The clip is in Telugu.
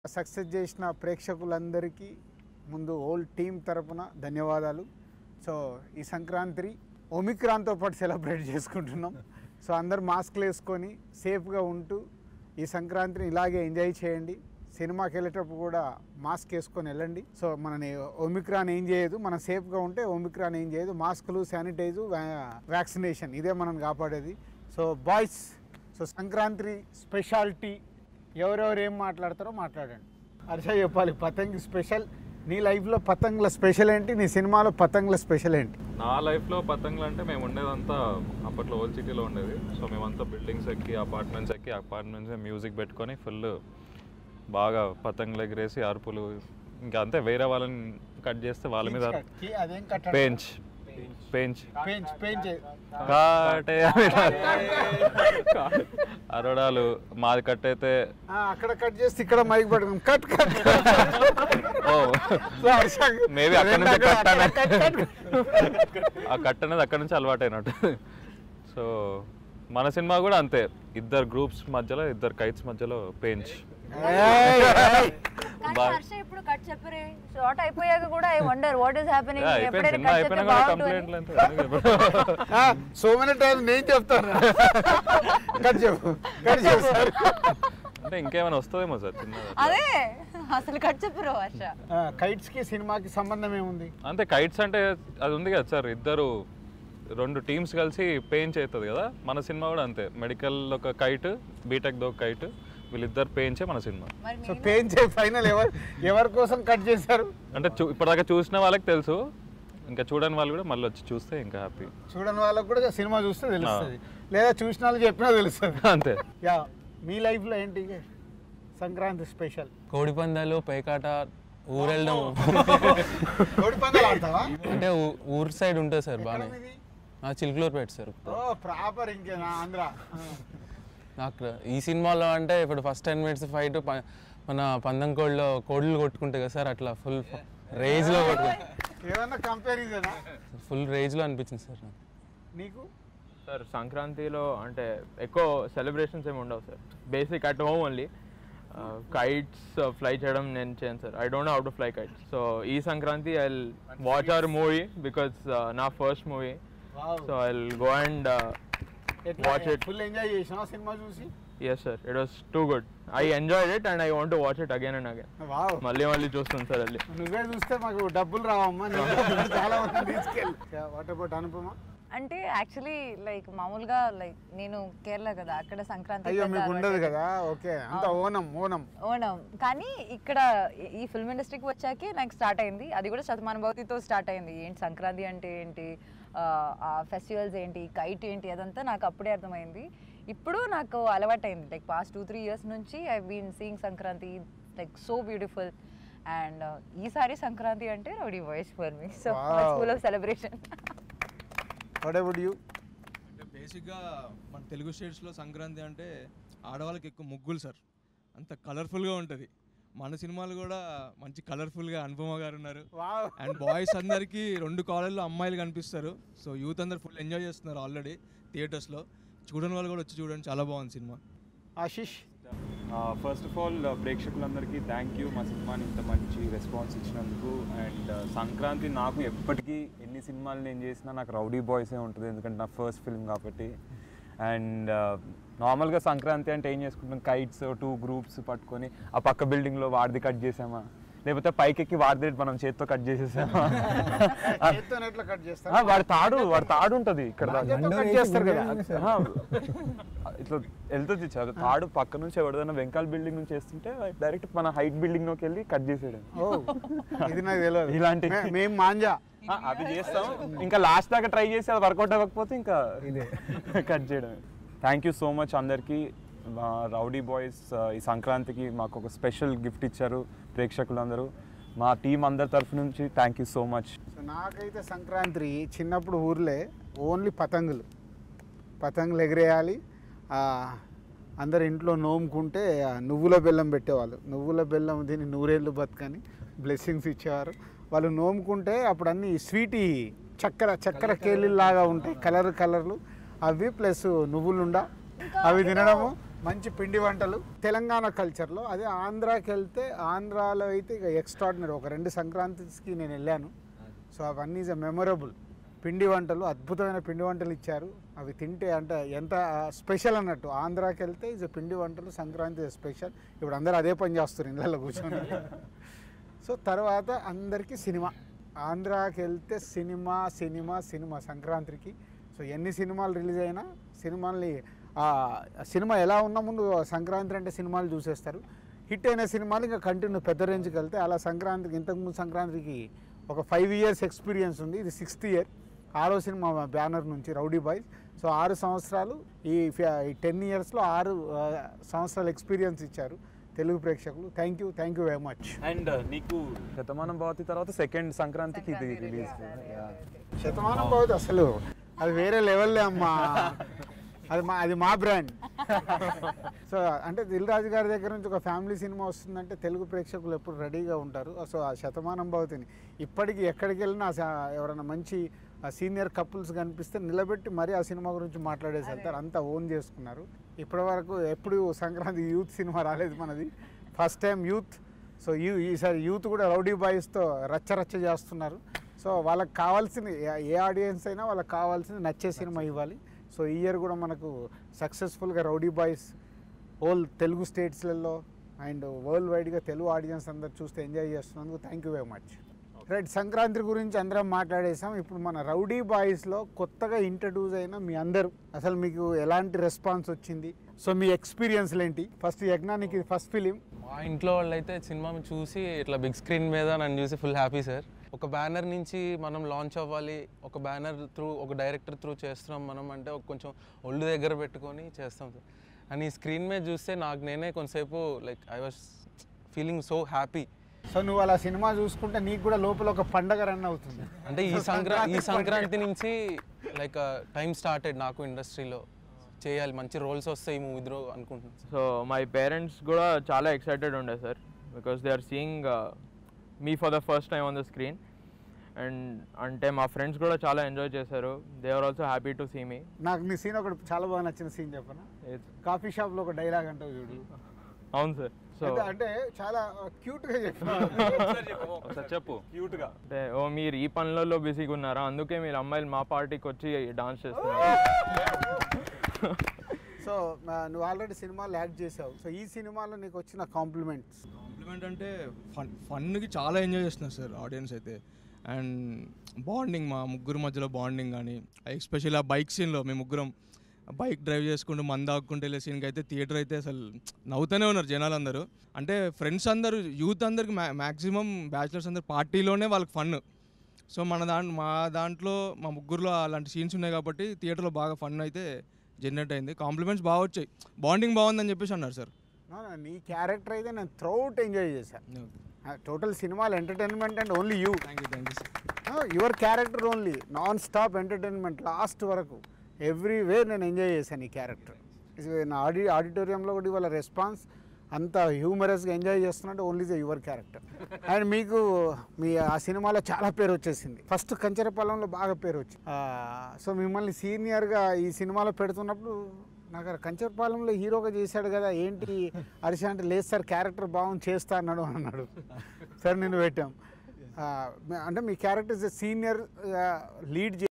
సక్సెస్ చేసిన ప్రేక్షకులందరికీ ముందు ఓల్ టీం తరపున ధన్యవాదాలు సో ఈ సంక్రాంతి ఒమిక్రాన్తో పాటు సెలబ్రేట్ చేసుకుంటున్నాం సో అందరు మాస్క్లు వేసుకొని సేఫ్గా ఉంటూ ఈ సంక్రాంతిని ఇలాగే ఎంజాయ్ చేయండి సినిమాకి వెళ్ళేటప్పుడు కూడా మాస్క్ వేసుకొని వెళ్ళండి సో మనని ఒమిక్రాన్ ఏం చేయదు మనం సేఫ్గా ఉంటే ఒమిక్రాన్ ఏం చేయదు మాస్కులు శానిటైజు వ్యాక్సినేషన్ ఇదే మనం కాపాడేది so boys so Sankranti speciality ఎవరెవరు ఏం మాట్లాడతారో మాట్లాడండి హర్ష చెప్పాలి పతంగి స్పెషల్ నీ లైఫ్లో పతంగుల స్పెషల్ ఏంటి నీ సినిమాలో పతంగుల స్పెషల్ ఏంటి నా లైఫ్లో పతంగులు అంటే మేము ఉండేదంతా అప్పట్లో ఓల్డ్ సిటీలో ఉండేది సో మేమంతా బిల్డింగ్స్ ఎక్కి అపార్ట్మెంట్స్ ఎక్కి అపార్ట్మెంట్స్ మ్యూజిక్ పెట్టుకొని ఫుల్ బాగా పతంగులు ఎగిరేసి అరుపులు ఇంకా అంతే వేరే వాళ్ళని కట్ చేస్తే వాళ్ళ మీద కి- అదేం కట్టడం? పెంచ్ పెంచ్ పెంచ్ పెంచ్ కాటే అరవడాలు మాది కట్ అయితే ఆ, అక్కడ కట్ చేస్తే ఇక్కడ మైక్ పట్టుకుని కట్ కట్ ఓ సో హర్ష Maybe అక్కడ నుంచి అక్కడ- కట్ అనే- కట్, కట్, కట్. ఆ కట్ అనేది అక్కడ నుంచి అలవాటైనట్టు సో మన సినిమా కూడా అంతే ఇద్దరు గ్రూప్స్ మధ్యలో ఇద్దరు కైట్స్ మధ్యలో పెంచ్ ఏయ్, ఏయ్. కానీ బా- హర్ష ఇప్పుడు కట్ చెప్పరే షార్ట్ అయిపోయాక కూడా I wonder what is happening అయిపోయింది ఎప్పుడైనా సినిమా కట్ అయిపోయినా చెప్తే కూడా బాగుంటుంది కంప్లైంట్లు ఆ, సో మెనీ టైమ్స్ నేను చెప్తాను కట్ చెప్పు కట్ చెప్పు సార్ అంటే ఇంకేమైనా వస్తుందేమో సార్ చిన్నది అదే అసలు కట్ చెప్పరు హర్ష కైట్స్ కి సినిమాకి సంబంధం ఏముంది అంతే కైట్స్ అంటే అది ఉంది కదా సార్ ఇద్దరు రెండు టీమ్స్ కలిసి పెయిన్ చేస్తుంది కదా మన సినిమా కూడా అంతే మెడికల్ ఒక కైట్ బీటెక్ ఒక కైట్ వీళ్ళిద్దరు పెయించే మన సినిమా మరి సో మీరు- పెయిన్ చే ఫైనల్ ఎవరు ఎవరి కోసం కట్ చేశారు అంటే చూ ఇప్పటిదాకా చూసిన వాళ్ళకి తెలుసు ఇంకా చూడని వాళ్ళు కూడా మళ్ళీ వచ్చి చూస్తే ఇంకా హ్యాపీ చూడని వాళ్ళకి కూడా సినిమా చూస్తే తెలుస్తుంది లేదా చూసిన వాళ్ళు చెప్పినా తెలుస్తుంది అంతే యా మీ లైఫ్లో ఏంటి సంక్రాంతి స్పెషల్ కోడి పందాలు పేకాట ఊరెళ్ళడం కోడి పందాలు ఆడతావా అంటే ఊ- ఊరు సైడ్ ఉంటుంది సార్ బాగానే ఎక్కడ మీది? నా చిలుకలూరు సార్ ఓ ప్రాపర్ ఇంకేనా ఆంధ్ర నాకు ఈ సినిమాలో అంటే ఇప్పుడు ఫస్ట్ టెన్ మినిట్స్ ఫైట్ మన పందం కోడిలో కోళ్ళు కొట్టుకుంటాయి కదా సార్ అట్లా ఫుల్ రేజ్లో కొట్టుకుంటా ఏమన్నా కంపారిజనా ఫుల్ రేజ్లో అనిపించింది సార్ నాకు నీకు సార్ సంక్రాంతిలో అంటే ఎక్కువ సెలబ్రేషన్స్ ఏమి ఉండవు sir basic at home only kites fly చేయడం నేను చేయను sir I don't know how to fly kites so ఈ Sankranti I watch our movie because నా first movie so I go and Watch it. Full enjoy చేసినా సినిమా చూసి yes sir it was too good I enjoyed it and I want to watch it again and again wow మళ్ళీ మళ్ళీ చూస్తాను సార్ వెళ్ళి నువ్వే చూస్తే మాకు డబ్బులు రావమ్మా నువ్వే చాలా మంది తీసుకెళ్ళి వాట్ అబౌట్ అనుపమ అంటే యాక్చువల్లీ లైక్ మామూలుగా లైక్ నేను కేరళ కదా అక్కడ సంక్రాంతి అయ్యో పెద్ద మీకు ఉండదు అలవాటు. కదా ఓకే అంత ఓనం ఓనం ఓనం కానీ ఇక్కడ ఈ- ఈ ఫిల్మ్ ఇండస్ట్రీకి వచ్చాకే నాకు స్టార్ట్ అయింది అది కూడా శతమాన భవతితో స్టార్ట్ అయింది ఏంటి సంక్రాంతి అంటే ఏంటి ఆ ఫెస్టివల్స్ ఏంటి కైట్ ఏంటి అదంతా నాకు అప్పుడే అర్థమైంది ఇప్పుడు నాకు అలవాటైంది like past two three years నుంచి I been seeing Sankranti like so beautiful and ఈసారి సంక్రాంతి అంటే rowdy voice for me so Wow. Full of celebration what about you అంటే బేసిక్గా మన తెలుగు స్టేట్స్లో సంక్రాంతి అంటే ఆడవాళ్ళకి ఎక్కువ ముగ్గులు సార్ అంత కలర్ఫుల్గా ఉంటుంది మన సినిమాలు కూడా మంచి కలర్ఫుల్గా అనుపమ గారు ఉన్నారు వావ్ అండ్ బాయ్స్ అందరికీ రెండు కాలేజ్లో అమ్మాయిలు కనిపిస్తారు సో యూత్ అందరు ఫుల్ ఎంజాయ్ చేస్తున్నారు ఆల్రెడీ థియేటర్స్లో చూడని వాళ్ళు కూడా వచ్చి చూడండి చాలా బాగుంది సినిమా ఆశిష్ ఫస్ట్ ఆఫ్ ఆల్ ప్రేక్షకులందరికీ థ్యాంక్ యూ మా సినిమాని ఇంత మంచి రెస్పాన్స్ ఇచ్చినందుకు అండ్ సంక్రాంతి నాకు ఎప్పటికీ ఎన్ని సినిమాలు నేను చేసినా నాకు రౌడీ బాయ్సే ఉంటుంది ఎందుకంటే నా ఫస్ట్ ఫిల్మ్ కాబట్టి అండ్ నార్మల్గా సంక్రాంతి అంటే ఏం చేసుకుంటాం కైట్స్ టూ గ్రూప్స్ పట్టుకొని ఆ పక్క బిల్డింగ్లో వాడిది కట్ చేసామా లేకపోతే పైకెక్కి వాడిది మనం చేత్తో కట్ చేసేసామా చేత్తో ఎట్లా కట్ ఆ, చేస్తారు వాడి తాడు వాడి తాడు ఉంటుంది ఇక్కడ దాకా. చేత్తో కట్ చేస్తారు కదా ఆహా. ఇట్లా వెళ్తుంది చదువు తాడు పక్క నుంచి ఎవరిదైనా వెంకాల్ బిల్డింగ్ నుంచి వేస్తుంటే డైరెక్ట్ మన హైట్ బిల్డింగ్ లోకి వెళ్ళి కట్ చేసేయడం ఓ ఇది నాకు తెలియదు ఇలాంటి- మే- మేము మాంజా ఆ, అది చేస్తాం ఇంకా లాస్ట్ దాకా ట్రై చేసి అది వర్కౌట్ అవ్వకపోతే ఇంకా కట్ చేయడం థ్యాంక్ యూ సో మచ్ అందరికీ మా రౌడీ బాయ్స్ ఈ సంక్రాంతికి మాకు ఒక స్పెషల్ గిఫ్ట్ ఇచ్చారు ప్రేక్షకులందరూ మా టీం అందరి తరఫు నుంచి thank you so much so నాకైతే సంక్రాంతి చిన్నప్పుడు ఊర్లే ఓన్లీ పతంగులు పతంగులు ఎగిరేయాలి ఆ, అందరు ఇంట్లో నోముకుంటే ఆ నువ్వుల బెల్లం పెట్టేవాళ్ళు నువ్వుల బెల్లం దీన్ని నూరేళ్ళు బతుకని బ్లెస్సింగ్స్ ఇచ్చేవారు వాళ్ళు నోముకుంటే అప్పుడు అన్ని స్వీటీ చక్కెర చక్కెర కేలీలాగా ఉంటాయి కలర్ కలర్లు అవి ప్లస్ నువ్వులుండ అవి తినడము మంచి పిండి వంటలు తెలంగాణ కల్చర్లో అదే ఆంధ్రాకి వెళ్తే ఆంధ్రాలో అయితే ఇక ఎక్స్ట్రాడినరీ ఒక రెండు సంక్రాంతికి నేను వెళ్ళాను సో అవన్నీ ఇస్ మెమొరబుల్ పిండి వంటలు అద్భుతమైన పిండి వంటలు ఇచ్చారు అవి తింటే అంటే ఎంత స్పెషల్ అన్నట్టు ఆంధ్రాకి వెళ్తే ఇస్ పిండి వంటలు సంక్రాంతి స్పెషల్ ఇప్పుడు అందరూ అదే పని చేస్తారు ఇళ్ళలో కూర్చొని సో తర్వాత అందరికీ సినిమా ఆంధ్రాకి వెళ్తే సినిమా సినిమా సినిమా సంక్రాంతికి సో ఎన్ని సినిమాలు రిలీజ్ అయినా సినిమాల్ని ఆ సినిమా ఎలా ఉన్నా ముందు సంక్రాంతి అంటే సినిమాలు చూసేస్తారు హిట్ అయిన సినిమాలు ఇంకా కంటిన్యూ పెద్ద రేంజ్కి వెళ్తే అలా సంక్రాంతికి ఇంతకుముందు సంక్రాంతికి ఒక ఫైవ్ ఇయర్స్ ఎక్స్పీరియన్స్ ఉంది ఇది సిక్స్త్ ఇయర్ ఆరో సినిమా బ్యానర్ నుంచి రౌడీ బాయ్స్ సో ఆరు సంవత్సరాలు ఈ టెన్ ఇయర్స్లో ఆరు ఆ, సంవత్సరాల ఎక్స్పీరియన్స్ ఇచ్చారు తెలుగు ప్రేక్షకులు thank you thank you very much and నీకు శతమానం భవతి తర్వాత సెకండ్ సంక్రాంతికి ఇది సంక్రాంతి రిలీజ్ release. శతమానం పోదు అసలు అది వేరే లెవెల్లే అమ్మా అది మా అది మా బ్రాండ్ సో అంటే దిల్ రాజు గారి దగ్గర నుంచి ఒక ఫ్యామిలీ సినిమా వస్తుందంటే తెలుగు ప్రేక్షకులు ఎప్పుడు రెడీగా ఉంటారు సో ఆ శతమానం భవతిని ఇప్పటికీ ఎక్కడికి వెళ్ళినా ఆ స- ఎవరైనా మంచి సీనియర్ కపుల్స్ కనిపిస్తే నిలబెట్టి మరీ ఆ సినిమా గురించి మాట్లాడేసి వెళ్తారు అంతా ఓన్ చేసుకున్నారు ఇప్పటి వరకు ఎప్పుడు సంక్రాంతి యూత్ సినిమా రాలేదు మనది first time youth so you ఈసారి యూత్ కూడా రౌడీ బాయ్స్తో రచ్చ రచ్చ చేస్తున్నారు సో వాళ్ళకి కావాల్సింది ఏ- ఏ ఆడియన్స్ అయినా వాళ్ళకి కావాల్సింది నచ్చే సినిమా ఇవ్వాలి సో ఈ ఇయర్ కూడా మనకు సక్సెస్ఫుల్గా రౌడీ బాయ్స్ హోల్ తెలుగు స్టేట్స్లలో అండ్ వరల్డ్ వైడ్గా తెలుగు ఆడియన్స్ అందరు చూస్తే ఎంజాయ్ చేస్తున్నందుకు thank you very much right Sankranti గురించి అందరం మాట్లాడేసాం ఇప్పుడు మన రౌడీ బాయ్స్లో కొత్తగా ఇంట్రడ్యూస్ అయిన మీ అందరూ అసలు మీకు ఎలాంటి రెస్పాన్స్ వచ్చింది సో మీ ఎక్స్పీరియన్స్లు ఏంటి ఫస్ట్ యజ్ఞానికి ఫస్ట్ ఫిలిం మా ఇంట్లో వాళ్ళు అయితే సినిమా చూసి ఇట్లా బిగ్ స్క్రీన్ మీద నన్ను చూసి ఫుల్ హ్యాపీ సార్ ఒక బ్యానర్ నుంచి మనం లాంచ్ అవ్వాలి ఒక బ్యానర్ త్రూ ఒక డైరెక్టర్ త్రూ చేస్తున్నాం మనం అంటే ఒక కొంచెం ఒళ్ళు దగ్గర పెట్టుకొని చేస్తాం సార్ అని స్క్రీన్ మీద చూస్తే నాకు నేనే కొంతసేపు like I was feeling so happy so నువ్వు అలా సినిమా చూసుకుంటే నీకు కూడా లోపల ఒక పండగ రన్ అవుతుంది అంటే ఈ సంక్రాంతి ఈ సంక్రాంతి నుంచి లైక్ టైం స్టార్టెడ్ నాకు ఇండస్ట్రీలో చేయాలి మంచి రోల్స్ వస్తాయి మూవీలో అనుకుంటున్నాను సో మై పేరెంట్స్ కూడా చాలా ఎక్సైటెడ్ ఉండే sir because they are seeing me for the first time on the screen and అంటే మా ఫ్రెండ్స్ కూడా చాలా ఎంజాయ్ చేశారు they are also happy to see me నాకు నీ సీన్ ఒకటి చాలా బాగా నచ్చిన సీన్ చెప్పనా కాఫీ షాప్లో ఒక డైలాగ్ అంటావు చూడు అవును సార్ సో అంటే- అంటే చాలా క్యూట్గా చెప్పావు ఒకసారి చెప్పు క్యూట్గా అంటే ఓ మీరు ఈ పనులలో బిజీగా ఉన్నారా అందుకే మీరు అమ్మాయిలు మా పార్టీకి వచ్చి డాన్స్ చేస్తున్నారు సో ఆ, నువ్వు ఆల్రెడీ సినిమాలో యాక్ట్ చేసావు సో ఈ సినిమాలో నీకు వచ్చిన కాంప్లిమెంట్స్ కాంప్లిమెంట్ అంటే ఫన్ ఫన్కి చాలా ఎంజాయ్ చేస్తున్నారు సార్ ఆడియన్స్ అయితే అండ్ బాండింగ్ మా ముగ్గురు మధ్యలో బాండింగ్ కానీ ఎస్పెషల్లీ ఆ బైక్ సీన్లో మేము ముగ్గురం బైక్ డ్రైవ్ చేసుకుంటూ మంద ఆక్కుంటూ వెళ్ళే సీన్కి అయితే థియేటర్ అయితే అసలు నవ్వుతూనే ఉన్నారు జనాలు అందరూ అంటే ఫ్రెండ్స్ అందరూ యూత్ అందరికి మ్యా మ్యాక్సిమం బ్యాచిలర్స్ అందరు పార్టీలోనే వాళ్ళకి ఫన్ సో మన దాంట్లో మా దాంట్లో మా ముగ్గురులో అలాంటి సీన్స్ ఉన్నాయి కాబట్టి థియేటర్లో బాగా ఫన్ అయితే జనరేట్ అయింది కాంప్లిమెంట్స్ బాగా వచ్చాయి బాండింగ్ బాగుందని చెప్పేసి అన్నారు సార్ నీ క్యారెక్టర్ అయితే నేను త్రౌట్ ఎంజాయ్ చేశాను టోటల్ సినిమాలు entertainment and only you thank you thank you sir your character only non stop entertainment last వరకు ఎవ్రీవే నేను ఎంజాయ్ చేశాను ఈ క్యారెక్టర్ నా ఆడి ఆడిటోరియంలో కూడా ఇవాళ రెస్పాన్స్ అంత హ్యూమరస్గా ఎంజాయ్ చేస్తున్నట్టు only the your character and మీకు మీ ఆ సినిమాలో చాలా పేరు వచ్చేసింది ఫస్ట్ కంచరపాలెంలో బాగా పేరు వచ్చింది సో మిమ్మల్ని సీనియర్గా ఈ సినిమాలో పెడుతున్నప్పుడు నాకు ఆ కంచరపాలెంలో హీరోగా చేశాడు కదా ఏంటి హర్ష అంటే లేదు సార్ క్యారెక్టర్ బాగుంది చేస్తా అన్నాడు అన్నాడు సార్ నేను పెట్టాం ఆ, అంటే మీ క్యారెక్టర్ సీనియర్ లీడ్